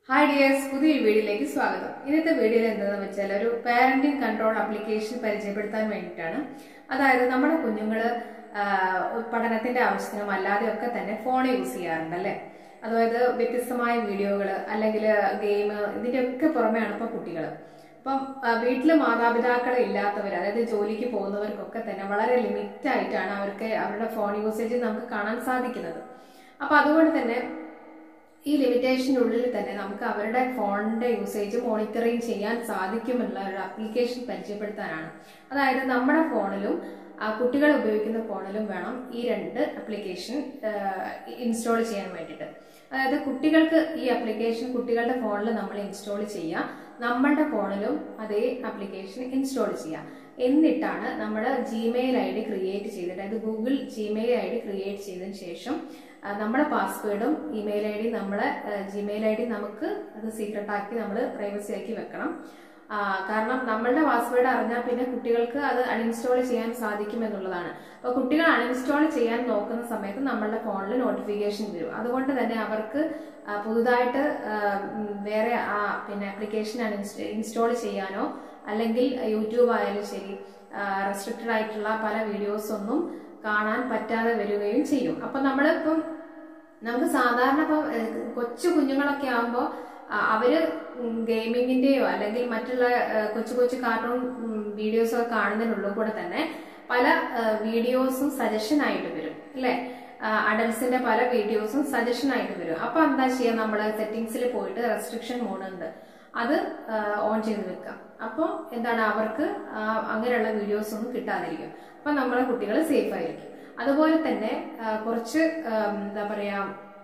hi dears പുതിയൊരു വീഡിയോയിലേക്ക് സ്വാഗതം ഇന്നത്തെ വീഡിയോയിൽ എന്താണെന്ന് വെച്ചാൽ ഒരു പാരന്റിംഗ് കൺട്രോൾ ആപ്ലിക്കേഷൻ പരിചയപ്പെടുത്താൻ വേണ്ടിയിട്ടാണ് അതായത് നമ്മുടെ കുഞ്ഞുങ്ങൾ പഠനത്തിന്റെ ആവശ്യത്തിനും അല്ലാതെയൊക്കെ തന്നെ ഫോൺ യൂസ് ചെയ്യാറുണ്ട് അല്ലേ അതായത് വ്യത്യസ്തമായ വീഡിയോകൾ അല്ലെങ്കിൽ ഗെയിം ഇതിൻ്റെയൊക്കെ പുറമെയാണ് ഇപ്പോൾ കുട്ടികൾ അപ്പം വീട്ടിൽ മാതാപിതാക്കൾ ഇല്ലാത്തവർ അതായത് ജോലിക്ക് പോകുന്നവർക്കൊക്കെ തന്നെ വളരെ ലിമിറ്റ് ആയിട്ടാണ് അവർക്ക് അവരുടെ ഫോൺ യൂസേജ് നമുക്ക് കാണാൻ സാധിക്കുന്നത് അപ്പൊ അതുകൊണ്ട് തന്നെ ഈ ലിമിറ്റേഷനുള്ളിൽ തന്നെ നമുക്ക് അവരുടെ ഫോണിന്റെ യൂസേജ് മോണിറ്ററിങ് ചെയ്യാൻ സാധിക്കുമെന്നുള്ള ഒരു ആപ്ലിക്കേഷൻ പരിചയപ്പെടുത്താനാണ് അതായത് നമ്മുടെ ഫോണിലും ആ, കുട്ടികൾ ഉപയോഗിക്കുന്ന ഫോണിലും വേണം ഈ രണ്ട് ആപ്ലിക്കേഷൻ ഇൻസ്റ്റാൾ ചെയ്യാൻ വേണ്ടിയിട്ട് അതായത് കുട്ടികൾക്ക് ഈ ആപ്ലിക്കേഷൻ കുട്ടികളുടെ ഫോണിൽ നമ്മൾ ഇൻസ്റ്റാൾ ചെയ്യുക നമ്മളുടെ ഫോണിലും അതേ ആപ്ലിക്കേഷൻ ഇൻസ്റ്റാൾ ചെയ്യുക എന്നിട്ടാണ് നമ്മൾ ജിമെയിൽ ഐ ഡി ക്രിയേറ്റ് ചെയ്തിട്ട് അതായത് Google Gmail I D create ചെയ്തതിന് ശേഷം ആ, നമ്മുടെ പാസ്വേഡും ഇമെയിൽ ഐ ഡി നമ്മളെ ജിമെയിൽ ഐ ഡി നമുക്ക് അത് സീക്രട്ട് ആക്കി നമ്മൾ പ്രൈവസി ആക്കി വെക്കണം ആ, കാരണം നമ്മളുടെ പാസ്വേഡ് അറിഞ്ഞാൽ പിന്നെ കുട്ടികൾക്ക് അത് അൺഇൻസ്റ്റാൾ ചെയ്യാൻ സാധിക്കും എന്നുള്ളതാണ് അപ്പോൾ കുട്ടികൾ അൺഇൻസ്റ്റാൾ ചെയ്യാൻ നോക്കുന്ന സമയത്ത് നമ്മളുടെ ഫോണിൽ നോട്ടിഫിക്കേഷൻ വരും അതുകൊണ്ട് തന്നെ അവർക്ക് ആ, പുതുതായിട്ട് ആ, ഉം, വേറെ ആ പിന്നെ ആപ്ലിക്കേഷൻ ഇൻസ്റ്റാൾ ചെയ്യാനോ അല്ലെങ്കിൽ യൂട്യൂബ് ആയാലും ശരി റെസ്ട്രിക്റ്റഡ് ആയിട്ടുള്ള പല വീഡിയോസ് ഒന്നും കാണാൻ പറ്റാതെ വരികയും ചെയ്യും അപ്പൊ നമ്മളിപ്പം നമുക്ക് സാധാരണ ഇപ്പം ഏഹ്, കൊച്ചു കുഞ്ഞുങ്ങളൊക്കെ ആകുമ്പോൾ അവര് ഗെയിമിങ്ങിന്റെയോ അല്ലെങ്കിൽ മറ്റുള്ള ഏഹ്, കൊച്ചു കൊച്ചു കാർട്ടൂൺ വീഡിയോസ് ഒക്കെ കാണുന്നതിനുള്ളിൽ കൂടെ തന്നെ പല വീഡിയോസും സജഷൻ ആയിട്ട് വരും അല്ലെ അഡൽസിന്റെ പല വീഡിയോസും സജഷൻ ആയിട്ട് വരും അപ്പൊ എന്താ ചെയ്യാ നമ്മള് സെറ്റിംഗ്സിൽ പോയിട്ട് റെസ്ട്രിക്ഷൻ മോഡ് ഉണ്ട് അത് ഓൺ ചെയ്ത് വെക്കാം അപ്പോൾ എന്താണ് അവർക്ക് ആ, അങ്ങനെയുള്ള വീഡിയോസ് ഒന്നും കിട്ടാതിരിക്കും അപ്പൊ നമ്മളെ കുട്ടികൾ സേഫ് ആയിരിക്കും അതുപോലെ തന്നെ ആ, കുറച്ച് ആ, എന്താ പറയാ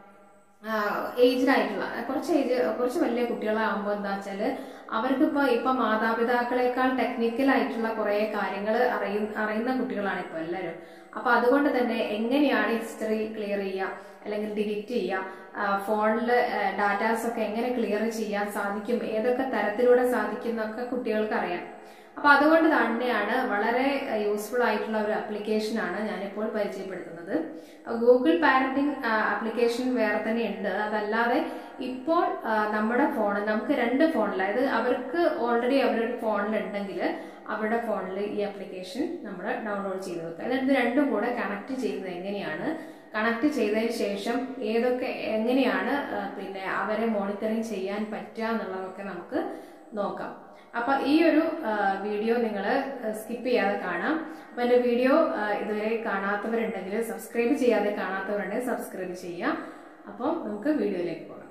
ഏജ്ഡ് ആയിട്ടുള്ള കുറച്ച് ഏജ് കുറച്ച് വലിയ കുട്ടികളാകുമ്പോൾ എന്താ വെച്ചാല് അവർക്കിപ്പോ ഇപ്പൊ മാതാപിതാക്കളെക്കാൾ ടെക്നിക്കൽ ആയിട്ടുള്ള കുറെ കാര്യങ്ങൾ അറിയുന്ന അറിയുന്ന കുട്ടികളാണ് ഇപ്പൊ എല്ലാവരും അപ്പൊ അതുകൊണ്ട് തന്നെ എങ്ങനെയാണ് ഹിസ്റ്ററി ക്ലിയർ ചെയ്യുക അല്ലെങ്കിൽ ഡിലീറ്റ് ചെയ്യുക ഫോണിൽ ഡാറ്റാസ് ഒക്കെ എങ്ങനെ ക്ലിയർ ചെയ്യാൻ സാധിക്കും ഏതൊക്കെ തരത്തിലൂടെ സാധിക്കും എന്നൊക്കെ കുട്ടികൾക്ക് അറിയാം അപ്പൊ അതുകൊണ്ട് തന്നെയാണ് വളരെ യൂസ്ഫുൾ ആയിട്ടുള്ള ഒരു ആപ്ലിക്കേഷൻ ആണ് ഞാനിപ്പോൾ പരിചയപ്പെടുത്തുന്നത് ഗൂഗിൾ പാരന്റിംഗ് ആപ്ലിക്കേഷൻ വേറെ തന്നെ ഉണ്ട് അതല്ലാതെ ഇപ്പോൾ ആ, നമ്മുടെ ഫോൺ നമുക്ക് രണ്ട് ഫോണിൽ അതായത് അവർക്ക് ഓൾറെഡി അവരുടെ ഫോണിൽ ഉണ്ടെങ്കിൽ അവരുടെ ഫോണിൽ ഈ ആപ്ലിക്കേഷൻ നമ്മൾ ഡൗൺലോഡ് ചെയ്ത് വെക്കുക എന്നിട്ട് ഇത് രണ്ടും കൂടെ കണക്ട് ചെയ്യുന്നത് എങ്ങനെയാണ് കണക്ട് ചെയ്തതിന് ശേഷം ഏതൊക്കെ എങ്ങനെയാണ് ആ, പിന്നെ അവരെ മോണിറ്ററിങ് ചെയ്യാൻ പറ്റുക എന്നുള്ളതൊക്കെ നമുക്ക് നോക്കാം അപ്പൊ ഈ ഒരു ആ, വീഡിയോ നിങ്ങൾ സ്കിപ്പ് ചെയ്യാതെ കാണാം അപ്പൊ എന്റെ വീഡിയോ ആ, ഇതുവരെ കാണാത്തവരുണ്ടെങ്കിൽ സബ്സ്ക്രൈബ് ചെയ്യാതെ കാണാത്തവരുണ്ടെങ്കിൽ സബ്സ്ക്രൈബ് ചെയ്യാം അപ്പോൾ നമുക്ക് വീഡിയോയിലേക്ക് പോകാം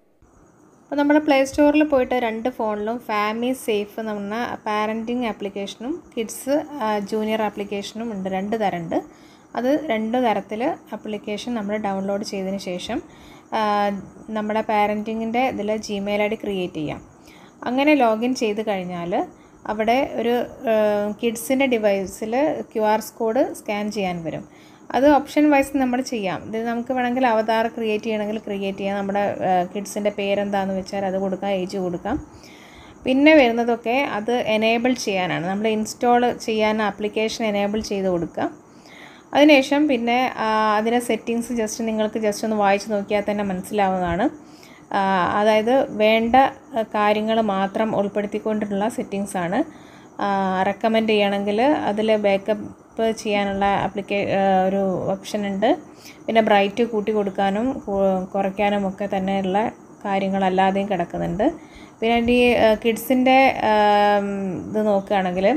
അപ്പോൾ നമ്മൾ പ്ലേ സ്റ്റോറിൽ പോയിട്ട് രണ്ട് ഫോണിലും ഫാമിലി സേഫ് എന്ന് പറഞ്ഞ പാരൻറ്റിങ് ആപ്ലിക്കേഷനും കിഡ്സ് ജൂനിയർ ആപ്ലിക്കേഷനും ഉണ്ട് രണ്ട് തരമുണ്ട് അത് രണ്ട് തരത്തിൽ ആപ്ലിക്കേഷൻ നമ്മൾ ഡൗൺലോഡ് ചെയ്തതിന് ശേഷം ആ, നമ്മുടെ പാരൻറ്റിങ്ങിൻ്റെ ഇതിൽ ജിമെയിൽ ഐ ഡി ക്രിയേറ്റ് ചെയ്യാം അങ്ങനെ ലോഗിൻ ചെയ്ത് കഴിഞ്ഞാൽ അവിടെ ഒരു കിഡ്സിൻ്റെ ഡിവൈസിൽ ക്യു ആർ കോഡ് സ്കാൻ ചെയ്യാൻ വരും അത് ഓപ്ഷൻ വൈസ് നമ്മൾ ചെയ്യാം ഇത് നമുക്ക് വേണമെങ്കിൽ അവതാർ ക്രിയേറ്റ് ചെയ്യണമെങ്കിൽ ക്രിയേറ്റ് ചെയ്യാം നമ്മുടെ കിഡ്സിൻ്റെ പേരെന്താണെന്ന് വെച്ചാൽ അത് കൊടുക്കാം ഏജ് കൊടുക്കാം പിന്നെ വരുന്നതൊക്കെ അത് എനേബിൾ ചെയ്യാനാണ് നമ്മൾ ഇൻസ്റ്റാൾ ചെയ്യാൻ ആപ്ലിക്കേഷൻ എനേബിൾ ചെയ്ത് കൊടുക്കുക അതിനുശേഷം പിന്നെ ആ, അതിലെ സെറ്റിങ്സ് ജസ്റ്റ് നിങ്ങൾക്ക് ജസ്റ്റ് ഒന്ന് വായിച്ച് നോക്കിയാൽ തന്നെ മനസ്സിലാവുന്നതാണ് ആ, അതായത് വേണ്ട കാര്യങ്ങൾ മാത്രം ഉൾപ്പെടുത്തിക്കൊണ്ടുള്ള സെറ്റിങ്സ് ആണ് റെക്കമെൻഡ് ചെയ്യണമെങ്കിൽ അതിൽ ബാക്കപ്പ് ചെയ്യാനുള്ള ആപ്ലിക്കേ ആ, ഒരു ഓപ്ഷൻ ഉണ്ട് പിന്നെ ബ്രൈറ്റ് കൂട്ടി കൊടുക്കാനും കു- കുറയ്ക്കാനും ഒക്കെ തന്നെയുള്ള കാര്യങ്ങളല്ലാതെയും കിടക്കുന്നുണ്ട് പിന്നെ ഈ കിഡ്സിൻ്റെ ഇത് നോക്കുകയാണെങ്കിൽ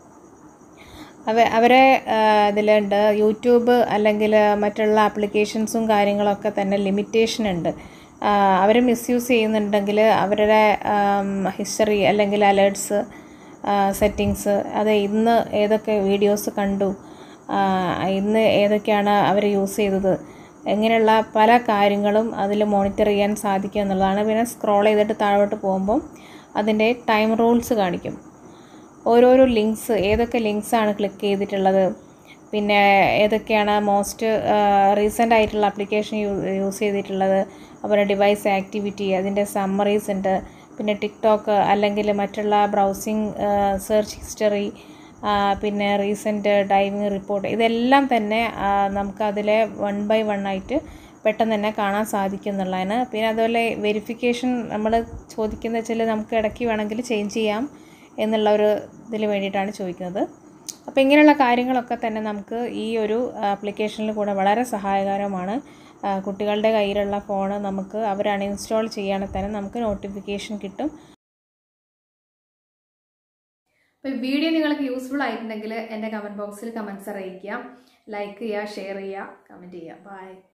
അവ അവരെ ഇതിലുണ്ട് യൂട്യൂബ് അല്ലെങ്കിൽ മറ്റുള്ള ആപ്ലിക്കേഷൻസും കാര്യങ്ങളൊക്കെ തന്നെ ലിമിറ്റേഷൻ ഉണ്ട് അവർ മിസ്യൂസ് ചെയ്യുന്നുണ്ടെങ്കിൽ അവരുടെ ഹിസ്റ്ററി അല്ലെങ്കിൽ അലേർട്സ് സെറ്റിങ്സ് അത് ഇന്ന് ഏതൊക്കെ വീഡിയോസ് കണ്ടു ആ, ഇന്ന് ഏതൊക്കെയാണ് അവർ യൂസ് ചെയ്തത് ഇങ്ങനെയുള്ള പല കാര്യങ്ങളും അതിൽ മോണിറ്റർ ചെയ്യാൻ സാധിക്കും എന്നുള്ളതാണ് പിന്നെ സ്ക്രോൾ ചെയ്തിട്ട് താഴോട്ട് പോകുമ്പം അതിൻ്റെ ടൈം റൂൾസ് കാണിക്കും ഓരോരോ ലിങ്ക്സ് ഏതൊക്കെ ലിങ്ക്സാണ് ക്ലിക്ക് ചെയ്തിട്ടുള്ളത് പിന്നെ ഏതൊക്കെയാണ് മോസ്റ്റ് റീസെൻ്റ് ആയിട്ടുള്ള ആപ്ലിക്കേഷൻ യൂസ് ചെയ്തിട്ടുള്ളത് അവരുടെ ഡിവൈസ് ആക്ടിവിറ്റി അതിൻ്റെ സമ്മറീസ് ഉണ്ട് പിന്നെ ടിക്ടോക്ക് അല്ലെങ്കിൽ മറ്റുള്ള ബ്രൗസിങ് സെർച്ച് ഹിസ്റ്ററി പിന്നെ റീസെൻറ്റ് ഡൈവിങ് റിപ്പോർട്ട് ഇതെല്ലാം തന്നെ നമുക്കതിലെ വൺ ബൈ വൺ ആയിട്ട് പെട്ടെന്ന് തന്നെ കാണാൻ സാധിക്കും എന്നുള്ളതാണ് പിന്നെ അതുപോലെ വെരിഫിക്കേഷൻ നമ്മൾ ചോദിക്കുന്ന വെച്ചാൽ നമുക്ക് ഇടയ്ക്ക് വേണമെങ്കിൽ ചേഞ്ച് ചെയ്യാം എന്നുള്ള ഒരു ഇതിന് വേണ്ടിയിട്ടാണ് ചോദിക്കുന്നത് അപ്പോൾ ഇങ്ങനെയുള്ള കാര്യങ്ങളൊക്കെ തന്നെ നമുക്ക് ഈ ഒരു ആപ്ലിക്കേഷനിൽ കൂടെ വളരെ സഹായകരമാണ് ആ, കുട്ടികളുടെ കയ്യിലുള്ള ഫോൺ നമുക്ക് അവർ അൺഇൻസ്റ്റാൾ ചെയ്യുകയാണെങ്കിൽ തന്നെ നമുക്ക് നോട്ടിഫിക്കേഷൻ കിട്ടും അപ്പോൾ വീഡിയോ നിങ്ങൾക്ക് യൂസ്ഫുൾ ആയിട്ടുണ്ടെങ്കിൽ എൻ്റെ കമൻറ്റ് ബോക്സിൽ കമൻറ്റ്സ് അറിയിക്കുക ലൈക്ക് ചെയ്യുക ഷെയർ ചെയ്യുക കമൻറ്റ് ചെയ്യുക ബൈ